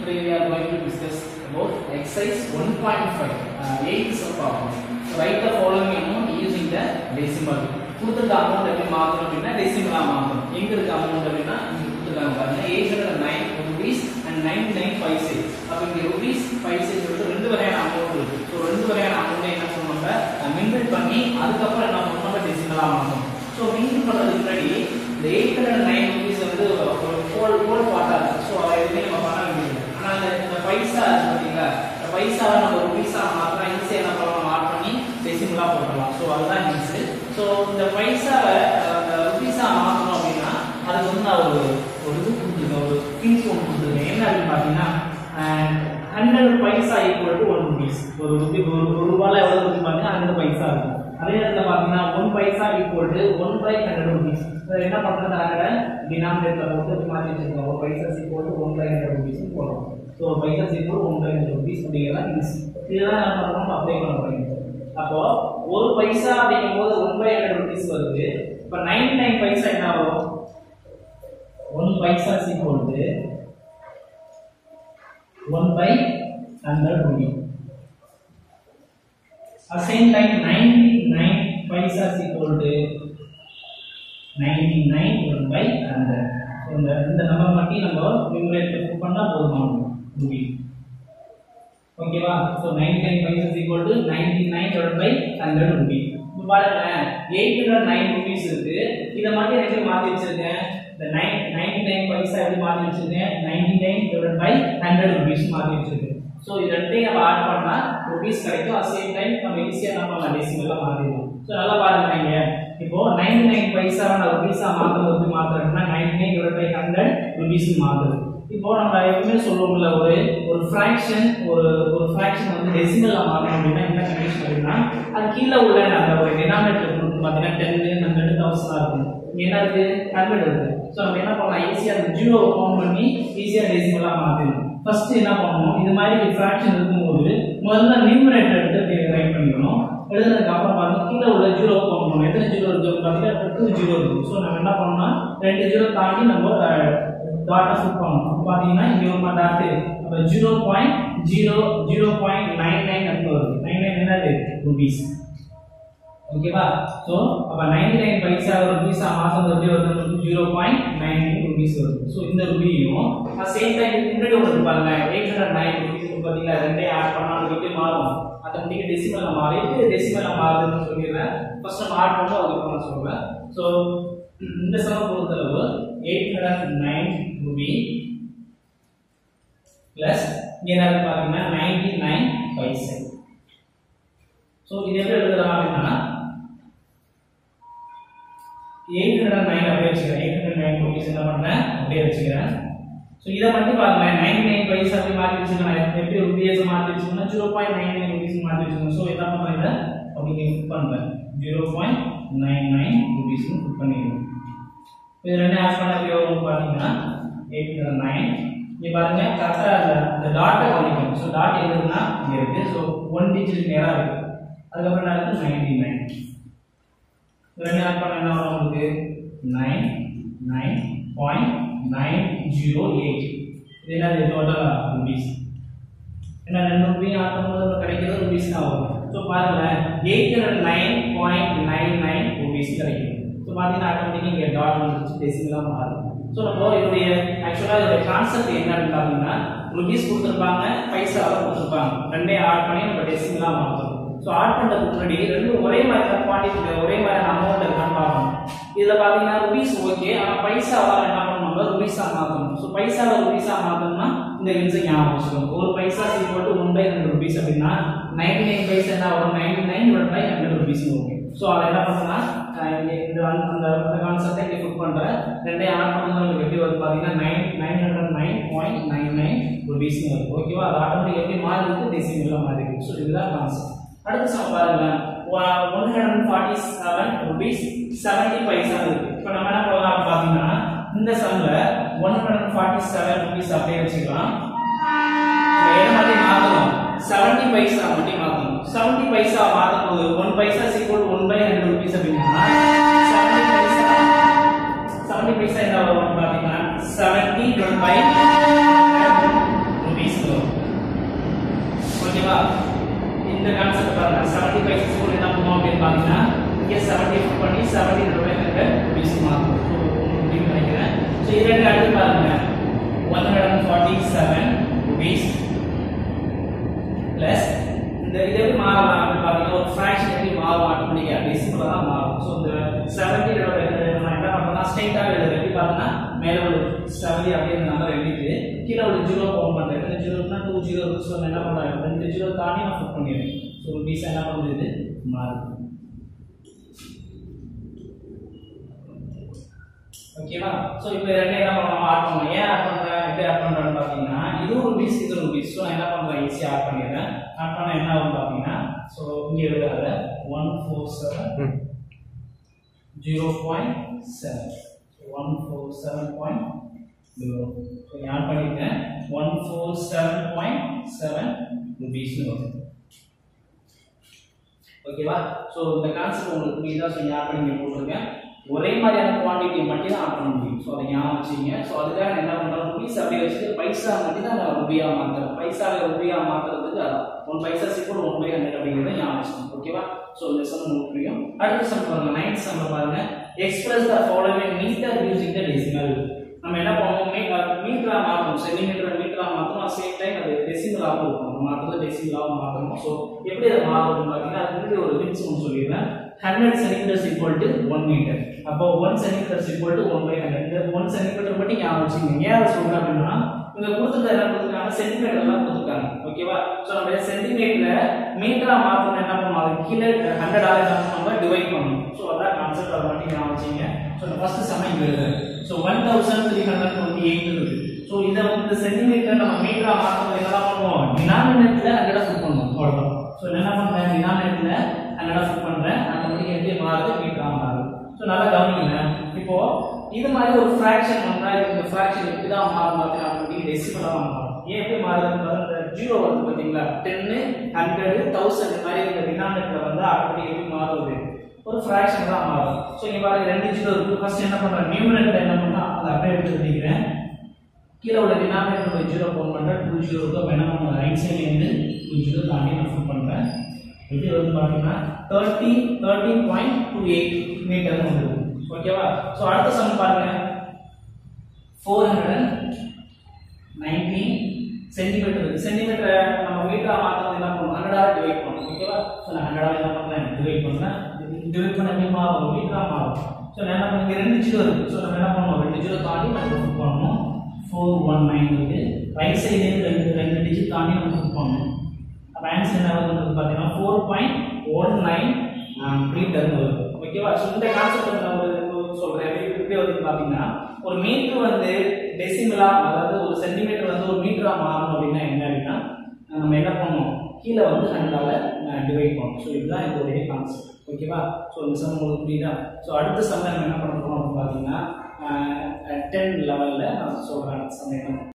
Today we are going to discuss about exercise 1.5, uh, 8th sub problem. So write the following amount using the decimal. கொடுத்துருக்க amount எப்படி மாற்றணும் அப்படின்னா டெசிமலா மாற்றணும் எங்க இருக்க அமௌண்ட் அப்படின்னா இங்க கொடுத்துருக்காங்க பாருங்க eight hundred nine rupees and ninety nine five six அப்போ இங்க ருபீஸ் ஃபைவ் சிக்ஸ் வந்து ரெண்டு வகையான அமௌண்ட் இருக்கு ஸோ ரெண்டு வகையான அமௌண்ட் என்ன பண்ணுவாங்க மிங்கிள் பண்ணி அதுக்கப்புறம் என்ன பண்ணுவாங்க டெசிமலா மாற்றணும் ஸோ மிங்கிள் பண்ணுறதுக்கு முன்னாடி இந்த எயிட் ஹண்ட்ரட் நைன் ருபீஸ் வந்து ஒரு ஃபோல் ஃபோல் பார்ட்டாக இருக்கு ஸோ அதை எதுவுமே நம்ம பண்ண வேண்டியது ஆனால் இந்த இந்த பைசா இருக்கு பார்த்தீங்களா இந்த பைசாவை நம்ம ருபீஸா மாற்றலாம் ஈஸியாக என்ன பண்ணலாம் மார்க் பண்ணி டெசிமலாக போட்டுடலாம் ஸோ அதுதான் ஈஸி ஸோ இந்த பைசாவை ருபீஸா மாற்றணும் அப்படின்னா அதுக்கு வந்து நான் ஒரு ஒரு இது கொடுத்துருக்கேன் ஒரு திங்ஸ் ஒன்று கொடுத்துருக்கேன் என்ன அப்படின்னு பார்த்தீங்கன்னா hundred paisa equal to one rupees ஒரு ருபி ஒரு ஒரு ரூபாயில் எவ்வளோ ருபி பார்த்தீங்கன்னா ஹண்ட்ரட் பைசா இருக்கும் அதே நேரத்தில் பார்த்தீங்கன்னா one paisa equal to one by hundred rupees என்ன பண்ணுறது ஹண்ட்ரட் டினாமினேட்டர் போட்டு மாற்றி வச்சிருக்கோம் ஒரு paisa equal to one by hundred rupees போடுறோம் so paisa equal one by hundred rupees அப்படிங்கிறதான் ஈஸி இதெல்லாம் என்ன பண்ணுறோம் அப்ளை பண்ண போறீங்க அப்போ ஒரு பைசா அப்படிங்கும் போது ஒன் பை ஹண்ட்ரட் ருபீஸ் வருது இப்போ நைன்டி நைன் பைசா என்ன வரும் one paisa equal to one by hundred rupees At same time, 99 paisa is equal to 99 1 by 100. So, இந்த இந்த நம்பர் மட்டும் நம்ம நியூமரேட்டர் புக் பண்ணா போதுமானது ரூபி ஓகேவா so ninety nine paisas equal to ninety nine divide by hundred rupee இப்போ பாருங்களேன் eight hundred nine rupees இருக்கு இதை மட்டும் எனக்கு மாற்றி வச்சிருக்கேன் இந்த நைன் நைன்டி நைன் பைசா எப்படி மாற்றி வச்சிருக்கேன் ninety nine divide by hundred rupees மாற்றி வச்சிருக்கேன் ஸோ இது ரெண்டையும் நம்ம ஆட் பண்ணா ருபீஸ் கிடைக்கும் அட் சேம் டைம் நம்ம ஈஸியாக நம்ம டெசிமலாக மாற்றிடலாம் ஸோ நல்லா பாருங்க நீங்க இப்போ நைன்டி நைன் பைசா நான் ருபீஸா மாற்றுறது எப்படி மாற்றுறேன்னா ninety nine divide by hundred rupees மாற்றுறது இப்போ நம்ம எப்பவுமே சொல்லுவோம்ல ஒரு ஒரு ஃப்ராக்ஷன் ஒரு ஒரு ஃப்ராக்ஷன் வந்து டெசிமல்ல மாற்றணும் அப்படின்னா என்ன கண்டிஷன் அப்படின்னா அது கீழே உள்ள அந்த ஒரு டினாமினேட்டர் கொடுத்து பார்த்தீங்கன்னா டென் ஹண்ட்ரட் தௌசண்டாக இருக்கும் இங்க என்ன இருக்கு ஹண்ட்ரட் இருக்கு ஸோ நம்ம என்ன பண்ணலாம் ஈஸியாக அந்த ஜீரோ கவுண்ட் பண்ணி ஈஸியாக டெசிமலாக மாற்றிடலாம் ஃபர்ஸ்ட் என்ன பண்ணணும் இது மாதிரி ஃப்ராக்ஷன் இருக்கும்போது முதல்ல நியூமரேட்டர் எடுத்து ரைட் பண்ணிக்கணும் எழுதுனதுக்கு அப்புறம் பாருங்க கீழே உள்ள ஜீரோ கவுண்ட் பண்ணணும் எத்தனை ஜீரோ இருக்கு பார்த்தீங்கன்னா டூ ஜீரோ இருக்கு ஸோ நம்ம என்ன பண்ணோம்னா ரெண்டு ஜீரோ தாண்டி நம்ம டாட்டை ஃபிட் பண்ணணும் அப்போ பார்த்தீங்கன்னா இங்கே ஒரு டாட்டு அப்போ zero point zero zero point nine nine அப்படி வருது நைன் நைன் என்னது ருபீஸ் ஓகேவா ஸோ அப்போ நைன்டி நைன் பைசா ருபீஸா மாதம் எப்படி வருது zero point nine nine rupees வருது ஸோ இந்த ருபியும் சேம் டைம் முன்னாடி ஒன்று இருப்பாங்க எயிட் ஹண்ட்ரட் நைன் ருபீஸ் பார்த்தீங்கன்னா ரெண்டே ஆட் பண்ணால் அது எப்படி மாறும் ஆட்டோமேட்டிக்காக டெசிமலில் மாறி எப்படி டெசிமலில் மாறுதுன்னு சொல்லிடுறேன் ஃபர்ஸ்ட் நம்ம ஆட் பண்ணோம் அதுக்கப்புறம் நான் சொல்கிறேன் ஸோ இந்த சம பொறுத்தளவு eight hundred nine rupee plus இங்கே என்ன பார்த்தீங்கன்னா நைன்டி நைன் பைசா ஸோ இது எப்படி எழுதலாம் அப்படின்னா எயிட் ஹண்ட்ரட் நைன் அப்படியே வச்சுக்கிறேன் எயிட் ஹண்ட்ரட் நைன் ருபீஸ் என்ன பண்ணுறேன் அப்படியே வச்சுக்கிறேன் ஸோ இதை மட்டும் பாருங்களேன் நைன்டி நைன் பைசா அப்படி மாற்றி வச்சுக்கணும் எப்படி ருபீஸ் மாற்றி வச்சுக்கணும் zero point nine nine rupees மாற்றி வச்சுக்கணும் ஸோ என்ன பண்ணுறேன் இதை அப்படிங்க ஃபிட் பண்ணுறேன் ஜீரோ பாயிண்ட் நைன் நைன் ருபீஸ்னு ஃபிட் பண்ணிடுவேன் இது ரெண்டு ஆட் பண்ண எவ்வளோ பார்த்தீங்கன்னா எயிட் ஹண்ட்ரட் நைன் இங்கே பாருங்க கரெக்டாக அந்த அந்த டாட்டை கவனிக்கணும் ஸோ டாட் எதுன்னா இங்கே இருக்குது ஸோ ஒன் டிஜிட் நேராக இருக்குது அதுக்கப்புறம் என்ன இருக்குது நைன்டி நைன் ரெண்டு ஆட் பண்ண என்ன வரும் உங்களுக்கு nine nine point nine zero eight இது என்னது டோட்டல் ருபீஸ் ஏன்னா ரெண்டு ருபீஸ் ஆட் பண்ணும்போது கிடைக்கிறது ருபீஸ் தான் வரும் ஸோ பாருங்களேன் eight hundred nine point nine nine rupees கிடைக்கும் ஸோ பார்த்தீங்கன்னா ஆட்டோமேட்டிக்காக இங்கே டாட் வந்துச்சு டெசிமலாக மாறும் ஸோ நம்ம இதோடைய ஆக்சுவலாக இதோடைய கான்செப்ட் என்னன்னு பார்த்தீங்கன்னா ருபீஸ் கொடுத்துருப்பாங்க பைசாவை கொடுத்துருப்பாங்க ரெண்டே ஆட் பண்ணி நம்ம டெசிமலாக மாற்றணும் ஸோ ஆட் பண்ணுறதுக்கு முன்னாடி ரெண்டும் ஒரே மாதிரி குவான்டிட்டி ஒரே மாதிரி அமௌண்ட் இருக்கான்னு பார்க்கணும் இதில் பார்த்தீங்கன்னா ருபீஸ் ஓகே ஆனால் பைசாவால் என்ன பண்ணணும் ருபீஸாக மாற்றணும் ஸோ பைசாவை ருபீஸாக மாற்றணும்னா இந்த வின்ஸை ஞாபகம் வச்சுக்கணும் ஒரு paisa equal to one by hundred rupees அப்படின்னா நைன்டி நைன் பைசா என்ன வரும் ninety nine divide by hundred rupees okay so அதை என்ன பண்ணணும்னா இங்கே இந்த அந்த அந்த கான்செப்டை இங்கே புக் பண்ணுறேன் ரெண்டே ஆட் பண்ணும்போது உங்களுக்கு எப்படி வருது பார்த்தீங்கன்னா nine nine hundred nine point nine nine ருபீஸ்னு வருது ஓகேவா அது ஆட்டோமேட்டிக் எப்படி மாறி இருக்கு டெசிமலாக மாறி இருக்கு ஸோ இதுதான் கான்செப்ட் அடுத்து சம் பாருங்க one hundred forty seven rupees seventy paisa இருக்கு இப்போ நம்ம என்ன பண்ணலாம் பார்த்தீங்கன்னா இந்த சம்ல one hundred forty seven rupees அப்படியே வச்சுக்கலாம் நம்ம என்ன மாதிரி மாற்றணும் செவன்டி பைசா மட்டும் மாற்றணும் செவன்டி பைசா மாற்றும் போது one paisa equal one by hundred rupees அப்படின்னா செவன்டி பைசா செவன்டி பைசா என்ன வரும் பார்த்தீங்கன்னா seventy one by rupees forty seven rupees plus இந்த இது எப்படி மாறலாம் அப்படின்னு பார்த்தீங்கன்னா ஒரு ஃப்ராக்ஷன் எப்படி மாறும் ஆட்டோமேட்டிக்காக டெசிமலாக தான் மாறும் ஸோ இந்த செவன்ட்டியோட நம்ம என்ன பண்ணோம்னா ஸ்ட்ரைட்டாக எழுதுறது எப்படி பார்த்தீங்கன்னா மேலே ஒரு செவன்ட்டி அப்படின்ற நம்பர் எழுதிட்டு கீழே ஒரு ஜீரோ ஃபோன் பண்ணுறேன் இந்த ஜீரோனா டூ ஜீரோ ஸோ நான் என்ன பண்ணுறேன் ரெண்டு ஜீரோ தாண்டி நான் ஃபிட் பண்ணிடுறேன் ஸோ ருபீஸ் என்ன பண்ணுறது மாறுது ஓகேவா ஸோ இப்போ ரெண்டு என்ன பண்ணலாம் ஆட் பண்ணலாம் ஏன் ஆட் பண்ணுறேன் எப்படி ஆட் பண்ணுறேன்னு பார்த்தீங்கன்னா இது ஒரு பீஸ் இது ஒரு பீஸ் ஸோ நான் என்ன பண்ணுறேன் ஈஸியாக ஆட் பண்ணிடுறேன் ஆட் பண்ண என்ன ஆகும் பார்த்தீங்கன்னா ஸோ இங்கே எழுதாத one four seven zero point seven one four seven point zero so add பண்ணியிருக்கேன் one four seven point seven ருபீஸ்னு வரும் ஓகேவா ஸோ இந்த கான்செப்ட் உங்களுக்கு புரியுதா ஸோ ஞாபகம் பண்ணி இங்க போட்டிருக்கேன் ஒரே மாதிரியான குவான்டிட்டி மட்டும் தான் ஆட் பண்ண முடியும் ஸோ அதை ஞாபகம் வச்சுங்க ஸோ அதுக்காக நான் என்ன பண்ணுறோம் ருபீஸ் அப்படியே வச்சுட்டு பைசா மட்டும் தான் நான் ருபியா மாற்றுறேன் பைசாவை ருபியா மாற்றுறதுக்கு அதான் ஒன் பைசா சிக்கல் ஒன் பை ஹண்ட்ரட் அப்படிங்கிறத ஞாபகம் வச்சுக்கணும் ஓகேவா ஸோ இந்த சம் உங்களுக்கு புரியும் அடுத்த சம் பாருங்க நைன்த் சம் பாருங்க express the following metre using the decimal நம்ம என்ன பண்ணுவோம் மீட்டரா மாற்றணும் சென்டிமீட்டர் மீட்டரா மாற்றணும் சேம் டைம் அது டெசிமலாகவும் இருக்கும் நம்ம மாற்றுறது டெசிமலாகவும் மாற்றணும் ஸோ எப்படி அதை மாறும் பார்த்தீங்கன்னா அதுக்கு முன்னாடி ஒரு ஹிண்ட்ஸ் ஒன்று சொல்லிடுறேன் hundred centimetres equal to one metre அப்போ one centimetres equal to one by hundred இந்த ஒன் சென்டிமீட்டர் மட்டும் ஞாபகம் வச்சுக்கோங்க ஏன் அதை சொல்றேன் அப்படின்னா இங்க கொடுத்துருக்க என்ன கொடுத்துருக்காங்க சென்டிமீட்டர் எல்லாம் கொடுத்துருக்காங்க ஓகேவா ஸோ நம்ம சென்டிமீட்டரை மீட்டரா மாற்றணும் என்ன பண்ணுவோம் அது கீழே ஹண்ட்ரடால என்ன பண்ணுவாங்க டிவைட் பண்ணணும் ஸோ அதான் கான்செப்ட் அதை மட்டும் ஞாபகம் வச்சுங்க ஸோ இந்த ஃபர்ஸ்ட் சமயம் இங்க எழுதுறேன் so one thousand three hundred twenty eight இருக்கு ஸோ இதை வந்து சென்டிமீட்டர் நம்ம மீட்டரா மாற்றணும் என்ன பண்ணுவோம் டினாமினேட்டர்ல ஹண்ட்ரடா ஃபிட் பண்ணுவோம் அவ்வளோதான் ஸோ என்ன பண்றேன் டினாமினேட்டர்ல ஹண்ட்ரடா ஃபிட் பண்றேன் ஆட்டோமேட்டிக் எப்படி மாறுது மீட்டரா மாறுது ஸோ நல்லா கவனிங்க இப்போ இது மாதிரி ஒரு ஃப்ராக்ஷன் வந்தா இந்த ஃப்ராக்ஷன் எப்படி தான் மாறும் பார்த்தீங்கன்னா ஆட்டோமேட்டிக் டெசிமலாக மாறும் ஏன் எப்படி மாறுதுன்னு பாருங்க ஜீரோ வருது பார்த்தீங்களா டென்னு ஹண்ட்ரடு தௌசண்ட் இந்த மாதிரி இந்த டினாமினேட்டர் வந்து ஆட்டோமேட்டிக் எப்படி மாறுது ஒரு ஃப்ராக்ஷன் தான் மாறும் ஸோ இங்க பாருங்க ரெண்டு ஜீரோ இருக்கு ஃபர்ஸ்ட் என்ன பண்றேன் நியூமரேட்டர் என்ன பண்ணா அதை அப்படியே எடுத்து எழுதிக்கிறேன் கீழே உள்ள டினாமினேட்டர் ஜீரோ ஃபோன் பண்ணுறேன் டூ ஜீரோ இருக்கும் அப்போ என்ன பண்ணுறேன் ரைட் சைட்லேருந்து டூ ஜீரோ தாண்டி நான் ஃபுல் பண்ணுறேன் எப்படி வந்து பார்த்தீங்கன்னா thirty thirteen point two eight மீட்டர்னு வந்துருக்கு ஓகேவா ஸோ அடுத்த சம் பாருங்க ஃபோர் ஹண்ட்ரட் நைன்டீன் சென்டிமீட்டர் சென்டிமீட்டரை நம்ம மீட்டராக மாற்றுறது என்ன பண்ணுவோம் ஹண்ட்ரடாக டிவைட் பண்ணுவோம் ஓகேவா ஸோ நான் ஹண்ட்ரடாக என்ன பண்ணுறேன் டிவைட் பண்ணுறேன் டிவைட் பண்ண எப்படி மாறும் மீட்டராக மாறும் ஸோ நான் என்ன பண்ணுங்க ரெண்டு ஜீரோ இருக்குது ஸோ நம்ம என்ன பண்ணுவோம் ரெண்டு ஜீரோ தாண்டி நம்ம ஃபிட் பண்ணணும் ஃபோர் ஒன் நைன் இருக்கு ரைட் சைட்லேருந்து ரெண்டு ரெண்டு டிஜிட் தாண்டி நம்ம ஃபிட் பண்ணணும் அப்போ ஆன்சர் என்ன வருதுன்னு பார்த்தீங்கன்னா ஃபோர் பாயிண்ட் ஒன் நைன் மீட்டர்னு வருது ஓகேவா ஸோ இந்த கான்செப்ட் நான் ஒரு சொல்கிறேன் எப்படி வருதுன்னு பார்த்தீங்கன்னா ஒரு மீட்டர் வந்து டெசிமலா அதாவது ஒரு சென்டிமீட்டர் வந்து ஒரு மீட்டரா மாறணும் அப்படின்னா என்ன அப்படின்னா நம்ம என்ன பண்ணணும் கீழே வந்து ஹண்ட்ரடால டிவைட் பண்ணணும் ஸோ இதுதான் இதோடைய கான்செப்ட் ஓகேவா ஸோ இந்த சம் உங்களுக்கு புரியுதா ஸோ அடுத்த சம் நம்ம என்ன பண்ண போறோம் அப்படின்னு பார்த்தீங்கன்னா டென் லெவலில் நான் சொல்கிறேன் அடுத்த சம் என்ன